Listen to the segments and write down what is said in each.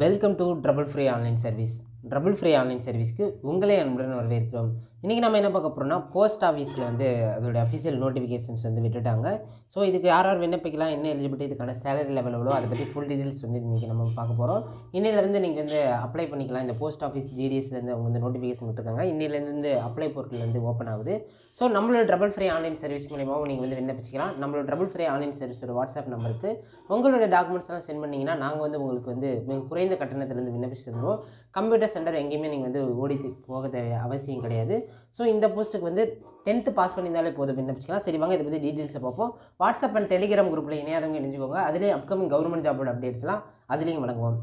welcome to trouble free online service trouble free online சர்வீஸ்க்கு உங்களே அன்புடன் வரவேற்கிறோம் இன்றைக்கி நம்ம என்ன பார்க்க போகிறோம்னா போஸ்ட் ஆஃபீஸில் வந்து அதோட அஃபிஷியல் நோட்டிஃபிகேஷன்ஸ் வந்து விட்டுட்டாங்க ஸோ இதுக்கு யார் யார் விண்ணப்பிக்கலாம் என்ன எலிஜிபிலிட்டி இதுக்கான சேலரி லெவல் எவ்வளோ அதை பற்றி ஃபுல் டீட்டெயில்ஸ் வந்து இன்றைக்கி நம்ம பார்க்க போகிறோம் இன்னிலேருந்து நீங்கள் வந்து அப்ளை பண்ணிக்கலாம் இந்த போஸ்ட் ஆஃபீஸ் ஜிடிஎஸ்லேருந்து அவங்க வந்து நோட்டிஃபிகேஷன் விட்டுருக்காங்க இன்னிலேருந்து அப்ளை போர்ட்டலேருந்து ஓப்பன் ஆகுது ஸோ நம்மளோட ட்ரபிள் ஃப்ரீ ஆன்லைன் சர்வீஸ் மூலியமாகவும் நீங்கள் வந்து விண்ணப்பிச்சிக்கலாம் நம்மளோட ட்ரபிள் ஃப்ரீ ஆன்லைன் சர்வீஸோட வாட்ஸ்அப் நம்பருக்கு உங்களோட டாக்குமெண்ட்ஸ் எல்லாம் சென்ட் பண்ணிங்கன்னா நாங்கள் வந்து உங்களுக்கு வந்து மிக குறைந்த கட்டணத்திலேருந்து விண்ணப்பிச்சு தருவோம் கம்ப்யூட்டர் சென்டர் எங்கேயுமே நீங்கள் வந்து ஓடி போக தேவை அவசியம் கிடையாது ஸோ இந்த போஸ்ட்டுக்கு வந்து டென்த்து பாஸ் பண்ணியிருந்தாலே போதும் விண்ணப்பிச்சிக்கலாம் சரி வாங்க இதை பற்றி டீட்டெயில்ஸை பார்ப்போம் வாட்ஸ்அப் அண்ட் டெலிகிராம் குரூப்பில் இணையாதவங்க இணைஞ்சுக்கோங்க அதிலே அப்கமிங் கவர்மெண்ட் ஜாபோட அப்டேட்ஸ்லாம் அதுலேயும் வழங்குவோம்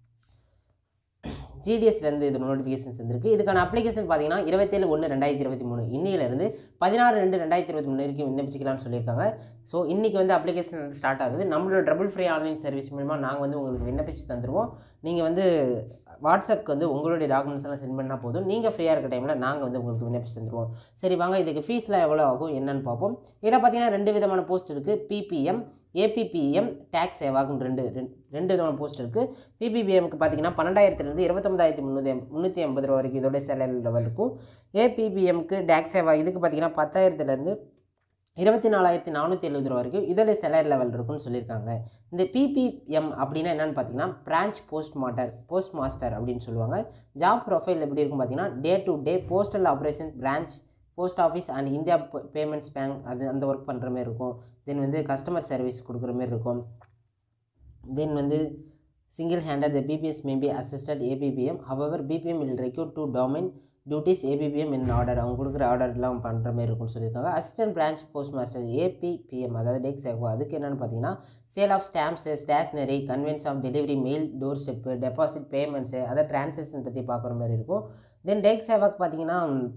ஜிடிஎஸ்லேருந்து இது நோட்டிஃபிகேஷன்ஸ் வந்திருக்கு இதுக்கான அப்ளிகேஷன் பார்த்தீங்கன்னா இருபத்தேழு ஒன்று ரெண்டாயிரத்தி இருபத்தி மூணு இன்னிலேருந்து பதினாறு ரெண்டு ரெண்டாயிரத்தி இருபத்தி மூணு வரைக்கும் விண்ணப்பிச்சிக்கலாம்னு சொல்லியிருக்காங்க ஸோ இன்றைக்கி வந்து அப்ளிகேஷன் வந்து ஸ்டார்ட் ஆகுது நம்மளோட ட்ரபிள் ஃப்ரீ ஆன்லைன் சர்வீஸ் மூலிமா நாங்கள் வந்து உங்களுக்கு விண்ணப்பிச்சு தந்துடுவோம் நீங்கள் வந்து வாட்ஸ்அப்க்கு வந்து உங்களுடைய டாக்குமெண்ட்ஸ் எல்லாம் சென்ட் பண்ணால் போதும் நீங்கள் ஃப்ரீயாக இருக்க டைமில் நாங்கள் வந்து உங்களுக்கு விண்ணப்பிச்சு தந்துடுவோம் சரி வாங்க இதுக்கு ஃபீஸ்லாம் எவ்வளோ ஆகும் என்னன்னு பார்ப்போம் இதில் பார்த்தீங்கன்னா ரெண்டு விதமான போஸ்ட் இருக்குது பிபிஎம் ஏபிபிஎம் டேக்ஸ் சேவாகும் ரெண்டு ரெண்டு ரெண்டு விதமான போஸ்ட் இருக்குது பிபிபிஎம்க்கு பார்த்தீங்கன்னா பன்னெண்டாயிரத்துலேருந்து இருபத்தொம்பதாயிரத்தி முந்நூற்றி முந்நூற்றி ஐம்பது ரூபா வரைக்கும் இதோட சேலரி லெவல் இருக்கும் ஏபிபிஎம்க்கு டேக்ஸ் சேவா இதுக்கு பார்த்தீங்கன்னா பத்தாயிரத்துலேருந்து இருபத்தி நாலாயிரத்தி நானூற்றி எழுபது ரூபா வரைக்கும் இதோட சேலரி லெவல் இருக்குன்னு சொல்லியிருக்காங்க இந்த பிபிஎம் அப்படின்னா என்னென்னு பார்த்தீங்கன்னா branch post master post master அப்படின்னு சொல்லுவாங்க ஜாப் ப்ரொஃபைல் எப்படி இருக்கும் பார்த்தீங்கன்னா day to day postal operation branch post office and India payments bank அது அந்த ஒர்க் பண்ணுற மாதிரி இருக்கும் தென் வந்து கஸ்டமர் சர்வீஸ் கொடுக்குற மாதிரி இருக்கும் தென் வந்து single handed the BPS may be assisted ABPM however BPM will recruit to domain duties ABPM in order அவங்க கொடுக்குற ஆர்டர்லாம் பண்ணுற மாதிரி இருக்கும்னு சொல்லியிருக்காங்க assistant branch post master ABPM அதாவது டெக்ஸ் சேகோ அதுக்கு என்னென்னு பார்த்தீங்கன்னா sale of stamps stationery conveyance of delivery mail door step deposit payments அதை டிரான்சாக்ஷன் பற்றி பார்க்குற மாதிரி இருக்கும் தென் டெக் சேவாக்கு பார்த்தீங்கன்னா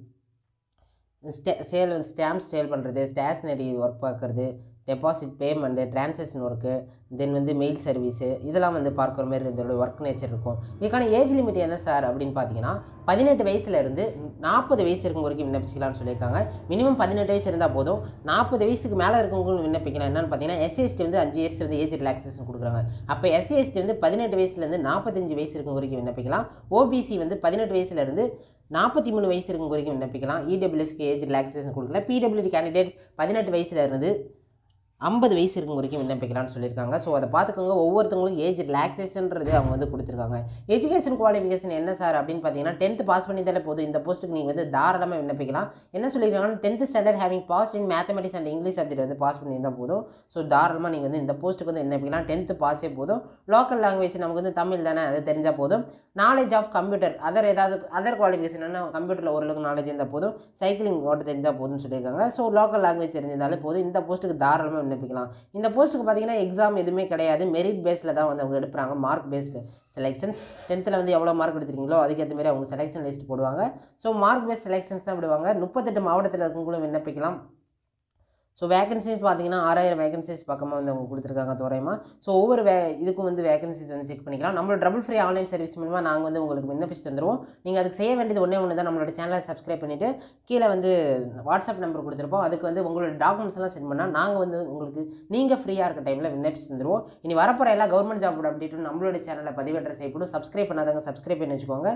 ஸ்டே சேல் ஸ்டாம்ப்ஸ் சேல் பண்ணுறது ஸ்டேஷ்னரி ஒர்க் பார்க்குறது deposit payment transaction work then வந்து மெயில் சர்வீஸு இதெல்லாம் வந்து பார்க்குற மாதிரி இதோட ஒர்க் நேச்சர் இருக்கும் இதுக்கான ஏஜ் லிமிட் என்ன சார் அப்படின்னு பார்த்தீங்கன்னா பதினெட்டு வயசுலேருந்து நாற்பது வயசு இருக்கும் வரைக்கும் விண்ணப்பிச்சிக்கலாம்னு சொல்லியிருக்காங்க மினிமம் பதினெட்டு வயசு இருந்தால் போதும் நாற்பது வயசுக்கு மேலே இருக்கவங்களும் விண்ணப்பிக்கலாம் என்னென்னு பார்த்தீங்கன்னா எஸ்சிஎஸ்டி வந்து அஞ்சு இயர்ஸ் வந்து ஏஜ் ரிலாக்ஸேஷன் கொடுக்குறாங்க அப்போ எஸ்சிஎஸ்டி வந்து பதினெட்டு வயசுலேருந்து நாற்பத்தஞ்சு வயசு இருக்கும் வரைக்கும் விண்ணப்பிக்கலாம் ஓபிசி வந்து பதினெட்டு வயசுலேருந்து நாற்பத்தி மூணு வயசு இருக்கும் வரைக்கும் விண்ணப்பிக்கலாம் இடபிள்யூஎஸ்க்கு ஏஜ் ரிலாக்ஸேஷன் கொடுக்கல பிடபிள்யூடி கேண்டிடேட் பதினெட்டு வயசுல இருந்து ஐம்பது வயசு இருக்கும் வரைக்கும் விண்ணப்பிக்கலாம்னு சொல்லியிருக்காங்க ஸோ அதை பார்த்துக்கோங்க ஒவ்வொருத்தவங்களுக்கும் ஏஜ் ரிலாக்ஸேஷன்றது அவங்க வந்து கொடுத்துருக்காங்க எஜுகேஷன் குவாலிஃபிகேஷன் என்ன சார் அப்படின்னு பார்த்தீங்கன்னா டென்த்து பாஸ் பண்ணித்தாலே போதும் இந்த போஸ்ட்டுக்கு நீங்கள் வந்து தாராளமாக விண்ணப்பிக்கலாம் என்ன சொல்லியிருக்காங்கன்னா tenth standard having pass in mathematics and English subject வந்து பாஸ் பண்ணியிருந்தால் போதும் ஸோ தாராளமாக நீங்கள் வந்து இந்த போஸ்ட்டுக்கு வந்து விண்ணப்பிக்கலாம் டென்த்து பாஸே போதும் லோக்கல் லாங்குவேஜ் நமக்கு வந்து தமிழ் தானே அது தெரிஞ்சால் போதும் நாலேஜ் ஆஃப் கம்ப்யூட்டர் அதர் ஏதாவது அதர் குவாலிஃபிகேஷன் என்ன கம்ப்யூட்டரில் ஓரளவுக்கு நாலேஜ் இருந்தால் போதும் சைக்கிளிங் ஓட்ட தெரிஞ்சால் போதும்னு சொல்லியிருக்காங்க ஸோ லோக்கல் லாங்குவேஜ் தெரிஞ்சிருந்தாலே போதும் இந்த போஸ்ட்டுக்கு தாராளமாக விண்ணப்பிக்கலாம் இந்த போஸ்ட்டுக்கு பார்த்தீங்கன்னா எக்ஸாம் எதுவுமே கிடையாது மெரிட் பேஸில் தான் வந்து அவங்க எடுப்பாங்க மார்க் பேஸ்டு செலெக்ஷன்ஸ் டென்த்தில் வந்து எவ்வளோ மார்க் எடுத்துருக்கீங்களோ அதுக்கேற்ற மாதிரி அவங்க செலெக்ஷன் லிஸ்ட் போடுவாங்க ஸோ மார்க் பேஸ்ட் செலெக்ஷன்ஸ் தான் விடுவாங்க முப்பத்தெட்டு மாவட்டத்தில் இருக்கவங்களும் விண்ணப்பிக்கலாம் ஸோ வேகன்சிஸ் பார்த்தீங்கன்னா ஆறாயிரம் வேகன்சிஸ் பக்கமாக வந்து அவங்க கொடுத்துருக்காங்க தோராயமாக ஸோ ஒவ்வொரு வே இதுக்கும் வந்து வேகன்சிஸ் வந்து செக் பண்ணிக்கலாம் நம்மளோட டபுள் ஃப்ரீ ஆன்லைன் சர்வீஸ் மூலமாக நாங்கள் வந்து உங்களுக்கு விண்ணப்பிச்சு தந்துடுவோம் நீங்கள் அதுக்கு செய்ய வேண்டியது ஒன்றே ஒன்று தான் நம்மளோட சேனலை சப்ஸ்கிரைப் பண்ணிவிட்டு கீழே வந்து வாட்ஸ்அப் நம்பர் கொடுத்துருப்போம் அதுக்கு வந்து உங்களோட டாக்குமெண்ட்ஸ் எல்லாம் சென்ட் பண்ணால் நாங்கள் வந்து உங்களுக்கு நீங்கள் ஃப்ரீயாக இருக்க டைமில் விண்ணப்பிச்சு தந்துடுவோம் இனி வரப்போகிற எல்லா கவர்மெண்ட் ஜாபோட அப்டேட்டும் நம்மளோட சேனலில் பதிவேற்ற செய்யப்படும் சப்ஸ்கிரைப் பண்ணாதவங்க சப்ஸ்கிரைப் பண்ணி வச்சுக்கோங்க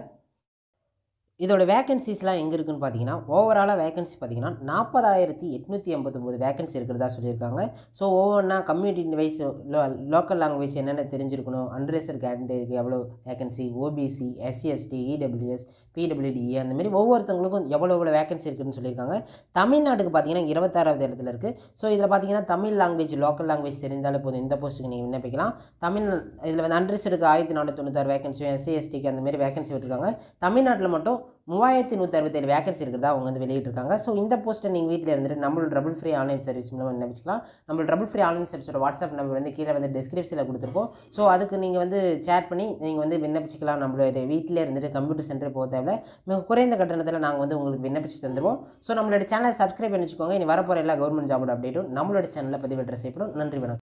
இதோட வேகன்சிஸ்லாம் எங்கே இருக்குன்னு பார்த்தீங்கன்னா ஓவராலாக வேகன்சி பார்த்தீங்கன்னா நாற்பதாயிரத்தி எட்நூற்றி எண்பத்தொம்போது வேகன்சி இருக்கிறதா சொல்லியிருக்காங்க ஸோ ஒவ்வொன்றா community wise lo local language என்னென்ன தெரிஞ்சிருக்கணும் அன்ரேசர் கேண்டேஜருக்கு எவ்வளோ vacancy OBC SC ST EWS PWDA அந்த மாதிரி ஒவ்வொருத்தவங்களுக்கும் எவ்வளோ எவ்வளோ வேகன்சி இருக்குன்னு சொல்லியிருக்காங்க தமிழ்நாட்டுக்கு பார்த்தீங்கன்னா இருபத்தாறாவது இடத்துல இருக்குது ஸோ இதில் பார்த்தீங்கன்னா தமிழ் லாங்குவேஜ் லோக்கல் லாங்குவேஜ் தெரிந்தாலே போதும் இந்த போஸ்ட்டுக்கு நீங்கள் விண்ணப்பிக்கலாம் தமிழ் இதில் வந்து அன்ரிசர்டுக்கு ஆயிரத்தி நானூற்றி தொண்ணூத்தாறு வேகன்சியும் எஸ்சி எஸ்டிக்கு அந்த மாதிரி வேகன்சி விட்டுருக்காங்க தமிழ்நாட்டில் மட்டும் மூவாயிரத்தி நூற்றி அறுபத்தேழு வேகன்சி இருக்கிறதா அவங்க வந்து வெளியிட்டிருக்காங்க ஸோ இந்த போஸ்ட்டை நீங்கள் வீட்டில் இருந்துட்டு நம்மளோட டபுள் ஃப்ரீ ஆன்லைன் சர்வீஸ் மூலம் விண்ணப்பிச்சிக்கலாம் நம்மளோட டபுள் ஃப்ரீ ஆன்லைன் சர்வீஸோட வாட்ஸ்அப் நம்பர் வந்து கீழே வந்து டிஸ்கிரிப்ஷனில் கொடுத்துருப்போம் ஸோ அதுக்கு நீங்கள் வந்து சேட் பண்ணி நீங்கள் வந்து விண்ணப்பிச்சிக்கலாம் நம்மளோட வீட்டிலே இருந்துட்டு கம்ப்யூட்டர் சென்டர் போக தேவை மிக குறைந்த கட்டணத்தில் நாங்கள் வந்து உங்களுக்கு விண்ணப்பிச்சு தந்துடுவோம் ஸோ நம்மளோட சேனலை சப்ஸ்கிரைப் பண்ணி வச்சுக்கோங்க இனி வரப்போகிற எல்லா கவர்மெண்ட் ஜாபோட அப்டேட்டும் நம்மளோட சேனலில் பதிவேற்ற செய்யப்படும் நன்றி வணக்கம்